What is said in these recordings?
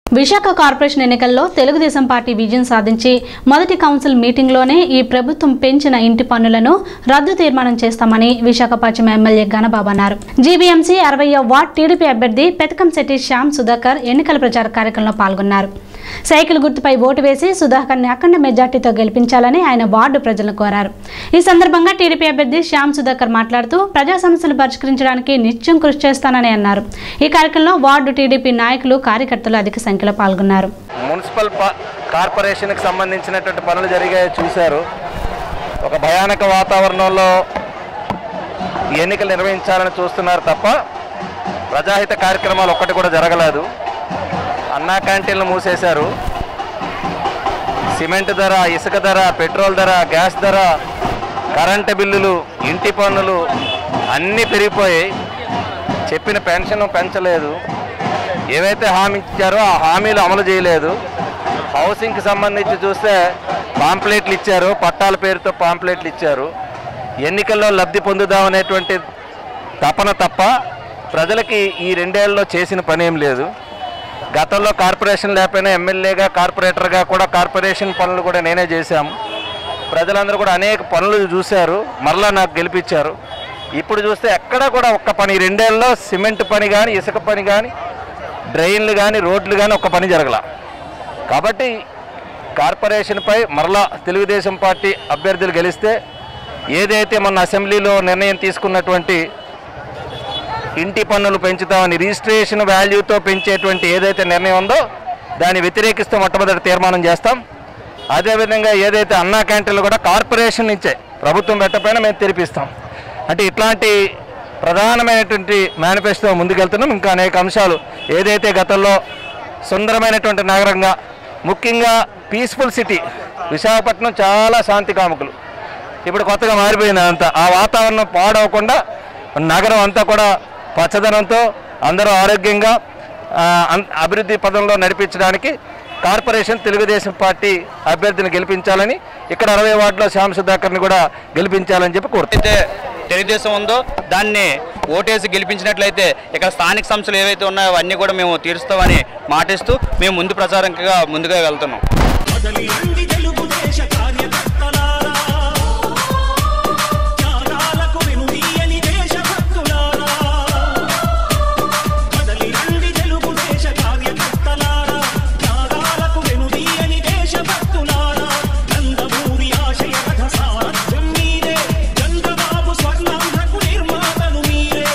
Visakha corporation ఎన్నికల్లో Telugu Desam party విజయం సాధించి మొదటి కౌన్సిల్ మీటింగ్లోనే ఈ ప్రభుత్వం పెంచిన ఇంటి పన్నులను రద్దు తీర్మానం చేస్తామని విశాఖ పశ్చిమ ఎమ్మెల్యే గణబాబు అన్నారు జీబీఎంసీ అరవయో వార్డ్ టీడీపీ అభ్యర్థి పెతకంశెట్టి శ్యామ్ సుధాకర్ ఎన్నికల ప్రచార కార్యక్రమంలో పాల్గొన్నారు సైకిల్ గుర్తుపై ఓటు వేసి సుధాకర్ని అఖండ మెజార్టీతో గెలిపించాలని ఆయన వార్డు ప్రజలను కోరారు ఈ సందర్భంగా టీడీపీ అభ్యర్థి శ్యామ్ సుధాకర్ మాట్లాడుతూ ప్రజా సమస్యలు పరిష్కరించడానికి నిత్యం కృషి చేస్తానని అన్నారు ఈ కార్యక్రమంలో వార్డు టీడీపీ నాయకులు కార్యకర్తలు అధిక సంఖ్యలో పాల్గొన్నారు మున్సిపల్ ప- కార్పొరేషన్కి సంబంధించినటువంటి పనులు జరిగాయో చూశారు ఒక భయానక వాతావరణంలో ఈ ఎన్నికలు నిర్వహించాలని చూస్తున్నారు తప్ప ప్రజాహిత కార్యక్రమాలు ఒక్కటి కూడా జరగలేదు అన్నా క్యాంటీన్లు మూసేశారు సిమెంట్ ధర ఇసుక ధర పెట్రోల్ ధర గ్యాస్ ధర కరెంటు బిల్లులు ఇంటి పన్నులు అన్నీ పెరిగిపోయాయి చెప్పిన పెన్షన్ పెంచలేదు ఏవైతే హామీ ఇచ్చారో ఆ హామీలు అమలు చేయలేదు హౌసింగ్కి సంబంధించి చూస్తే పాంప్లెట్లు ఇచ్చారు పట్టాల పేరుతో పాంప్లెట్లు ఇచ్చారు ఎన్నికల్లో లబ్ధి పొందుదామనేటువంటి తపన తప్ప ప్రజలకి ఈ రెండేళ్లలో చేసిన పని ఏం లేదు గతంలో కార్పొరేషన్ లేకపోయినా ఎమ్మెల్యేగా కార్పొరేటర్గా కూడా కార్పొరేషన్ పనులు కూడా నేనే చేశాము ప్రజలందరూ కూడా అనేక పనులు చూశారు మరలా నాకు గెలిపించారు ఇప్పుడు చూస్తే ఎక్కడ కూడా ఒక్క పని ఈ రెండేళ్ళలో సిమెంట్ పని కానీ ఇసుక పని కానీ డ్రైన్లు కానీ రోడ్లు కానీ ఒక్క పని జరగల కాబట్టి కార్పొరేషన్పై మరలా తెలుగుదేశం పార్టీ అభ్యర్థులు గెలిస్తే ఏదైతే మొన్న అసెంబ్లీలో నిర్ణయం తీసుకున్నటువంటి ఇంటి పన్నులు పెంచుతామని రిజిస్ట్రేషన్ వాల్యూతో పెంచేటువంటి ఏదైతే నిర్ణయం ఉందో దాన్ని వ్యతిరేకిస్తూ మొట్టమొదటి తీర్మానం చేస్తాం అదేవిధంగా ఏదైతే అన్నా క్యాంటీన్లు కూడా కార్పొరేషన్ నుంచే ప్రభుత్వం పెట్టకపోయినా మేము తెరిపిస్తాం అంటే ఇట్లాంటి ప్రధానమైనటువంటి మేనిఫెస్టో ముందుకెళ్తున్నాం ఇంకా అనేక అంశాలు ఏదైతే గతంలో సుందరమైనటువంటి నగరంగా ముఖ్యంగా పీస్ఫుల్ సిటీ విశాఖపట్నం చాలా శాంతి కాముకులు ఇప్పుడు కొత్తగా మారిపోయింది అదంతా ఆ వాతావరణం పాడవకుండా నగరం అంతా కూడా పచ్చదనంతో అందరూ ఆరోగ్యంగా ఆ, అన్- అభివృద్ధి పదంలో నడిపించడానికి కార్పొరేషన్ తెలుగుదేశం పార్టీ అభ్యర్థిని గెలిపించాలని ఇక్కడ అరవై వార్డులో శ్యామ్ సుధాకర్ని కూడా గెలిపించాలని చెప్పి కోరుతున్నాను అయితే తెలుగుదేశం ఉందో దాన్ని ఓటేసి గెలిపించినట్లయితే ఇక్కడ స్థానిక సంస్థలు ఏవైతే ఉన్నాయో అవన్నీ కూడా మేము తీరుస్తామని మాటిస్తూ మేము ముందు ప్రచారంగా ముందుగా వెళ్తున్నాం కదలియండి తెలుగుదేశ కార్యకర్తలారా త్యాగాలకు వెనుదీయని దేశభక్తులారా కదలియండి తెలుగుదేశ కార్యకర్తలారా త్యాగాలకు వెనుదీయని దేశభక్తులారా నందమూరి ఆశయ రథ సారథ్యం మీరే చంద్రబాబు స్వర్ణాంధ్రకు నిర్మాతలు మీరే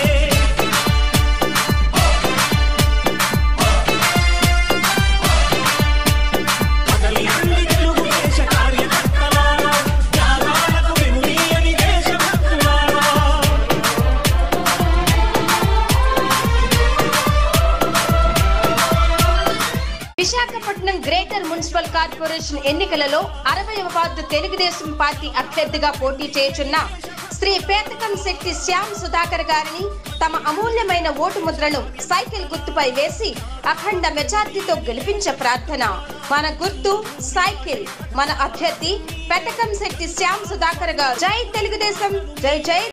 కదలియండి తెలుగుదేశ కార్యకర్తలారా త్యాగాలకు వెనుదీయని దేశభక్తులారా విశాఖపట్నం గ్రేటర్ మున్సిపల్ కార్పొరేషన్ ఎన్నికలలో అరవై వార్డు తెలుగుదేశం పార్టీ అభ్యర్థిగా పోటీ చేయుచున్న శ్రీ పేతకం శక్తి శ్యామ్ సుధాకర్ గారిని తమ అమూల్యమైన ఓటు ముద్రను సైకిల్ గుర్తుపై వేసి అఖండ మెజార్టీతో గెలిపించ ప్రార్థన మన గుర్తు సైకిల్ మన అభ్యర్థి పెతకం శక్తి శ్యామ్ సుధాకర్ గారు జై తెలుగుదేశం జై జై